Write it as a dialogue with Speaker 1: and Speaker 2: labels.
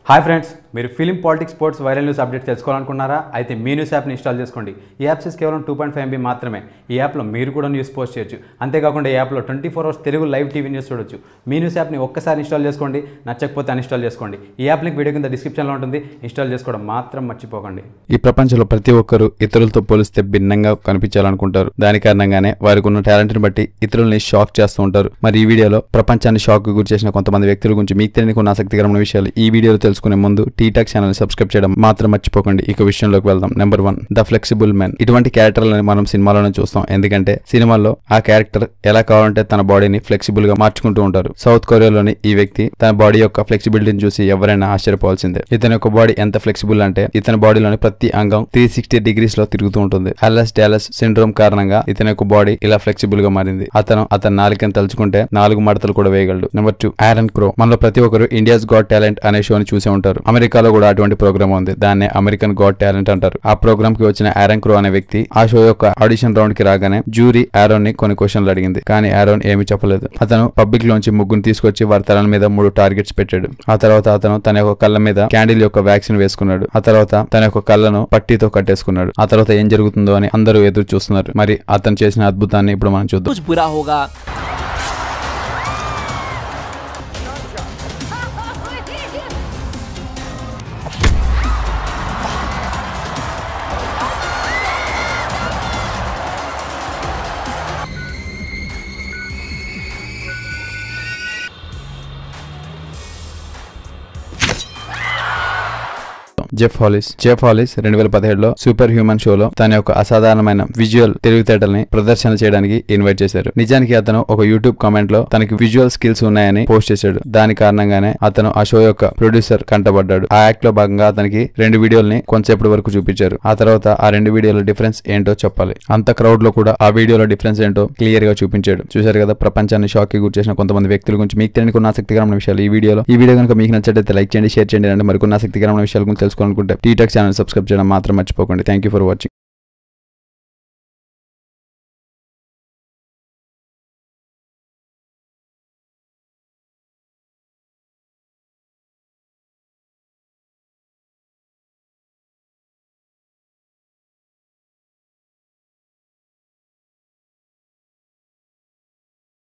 Speaker 1: hi friends మీరు film politics sports viral news update తెలుసుకోవాలనుకున్నారా అయితే మీ న్యూస్ యాప్ని ఇన్స్టాల్ చేసుకోండి ఈ యాప్ సైజ్ కేవలం టూ పాయింట్ ఫైవ్ ఎంబీ మాత్రమే ఈ యాప్లో మీరు కూడా న్యూస్ పోస్ట్ చేయొచ్చు అంతేకాకుండా ఈ యాప్లో twenty four hours Telugu live TV news చూడొచ్చు మీ న్యూస్ యాప్ని ఒక్కసారి ఇన్స్టాల్ చేసుకోండి నచ్చకపోతే అన్ఇన్స్టాల్ చేసుకోండి ఈ యాప్ లింక్ వీడియో కింద డిస్క్రిప్షన్లో ఉంటుంది ఇన్స్టాల్ చేసుకోవడం మాత్రం మర్చిపోకండి
Speaker 2: ఈ ప్రపంచంలో ప్రతి ఒక్కరూ ఇతరులతో పోలిస్తే భిన్నంగా కనిపించాలనుకుంటారు దాని కారణంగానే వారికి ఉన్న టాలెంట్ ని బట్టి ఇతరుల్ని షాక్ చేస్తూ ఉంటారు మరి ఈ వీడియోలో ప్రపంచాన్ని షాక్ గురి చేసిన కొంతమంది వ్యక్తుల గురించి మీకు తెలియని కొన్ని ఆసక్తికరమైన విషయాలు ఈ వీడియోలో తెలుసుకునే ముందు టీటాక్ ఛానల్ సబ్స్క్రైబ్ చేయడం మాత్రం మర్చిపోకండి ఇక విషయంలోకి వెళ్దాం number one the flexible man ఇటువంటి క్యారెక్టర్లను మనం సినిమాలోనే చూస్తాం ఎందుకంటే సినిమాల్లో ఆ క్యారెక్టర్ ఎలా కావాలంటే తన బాడీని ఫ్లెక్సిబుల్ గా మార్చుకుంటూ ఉంటారు సౌత్ కొరియాలోని ఈ వ్యక్తి తన బాడీ యొక్క ఫ్లెక్సిబిలిటీని చూసి ఎవరైనా ఆశ్చర్యపోవాల్సిందే ఇతని యొక్క బాడీ ఎంత ఫ్లెక్సిబుల్ అంటే ఇతని బాడీలోని ప్రతి అంగం త్రీ సిక్స్టీ డిగ్రీస్ లో తిరుగుతూ ఉంటుంది అల్లస్ డాలస్ సిండ్రోమ్ కారణంగా ఇతని యొక్క బాడీ ఇలా ఫ్లెక్సిబుల్ గా మారింది అతను అతని నాలుకని తలుచుకుంటే నాలుగు మడతలు కూడా వేయగలడు నెంబర్ టూ ఐరన్ క్రో మనలో ప్రతి ఒక్కరు ఇండియాస్ గాడ్ టాలెంట్ అనే షోని చూసే ఉంటారు అమెరికాలో కూడా అటువంటి ప్రోగ్రామ్ ఉంది దాన్నే అమెరికన్ గాడ్ టాలెంట్ అంటారు ఆ ప్రోగ్రామ్ కి వచ్చిన ఆరన్ క్రో అనే వ్యక్తి ఆ షో యొక్క ఆడిషన్ రౌండ్ కి రాగానే జూరీ ఆరోన్ ని కొన్ని క్వశ్చన్లు అడిగింది కానీ ఆరోన్ ఏమీ చెప్పలేదు అతను పబ్లిక్ లోంచి ముగ్గురు తీసుకొచ్చి వారి తలల మీద మూడు టార్గెట్స్ పెట్టాడు ఆ తర్వాత అతను తన యొక్క కళ్ళ మీద క్యాండిల్ యొక్క వ్యాక్సిన్ వేసుకున్నాడు ఆ తర్వాత తన యొక్క కళ్ళను పట్టీతో కట్టేసుకున్నాడు ఆ తర్వాత ఏం జరుగుతుందో అని అందరూ ఎదురు చూస్తున్నారు మరి అతను చేసిన అద్భుతాన్ని ఇప్పుడు మనం చూద్దాం
Speaker 3: कुछ बुरा होगा
Speaker 2: జెఫ్ హాలిస్ జెఫ్ హాలిస్ రెండు వేల పదిహేడులో సూపర్ హ్యూమన్ షోలో తన యొక్క అసాధారణమైన విజువల్ తెలివితేటల్ని ప్రదర్శన చేయడానికి ఇన్వైట్ చేశారు నిజానికి అతను ఒక యూట్యూబ్ కామెంట్ లో తనకి విజువల్ స్కిల్స్ ఉన్నాయని పోస్ట్ చేశాడు దాని కారణంగానే అతను ఆ షో యొక్క ప్రొడ్యూసర్ కంటపడ్డాడు ఆ యాక్ట్ లో భాగంగా అతనికి రెండు వీడియోల్ని కొంతసేపటి వరకు చూపించారు ఆ తర్వాత ఆ రెండు వీడియోల డిఫరెన్స్ ఏంటో చెప్పాలి అంత క్రౌడ్ లో కూడా ఆ వీడియోలో డిఫరెన్స్ ఏంటో క్లియర్ గా చూపించాడు చూశారు కదా ప్రపంచాన్ని షాక్ కి గురి చేసిన కొంతమంది వ్యక్తుల గురించి మీకు తెలియని కొన్ని ఆసక్తికరమైన విషయాలు ఈ వీడియోలో ఈ వీడియో కనుక మీకు నచ్చట్లయితే లైక్ చేయండి షేర్ చేయండి అంటే మరికొన్ని ఆసక్తికరమైన విషయాల గురించి తెలుసుకోవాలనుకుంటే టీటెక్ ఛానల్ సబ్స్క్రైబ్ చేయడం మాత్రం మర్చిపోకండి థ్యాంక్ యూ ఫర్ వాచింగ్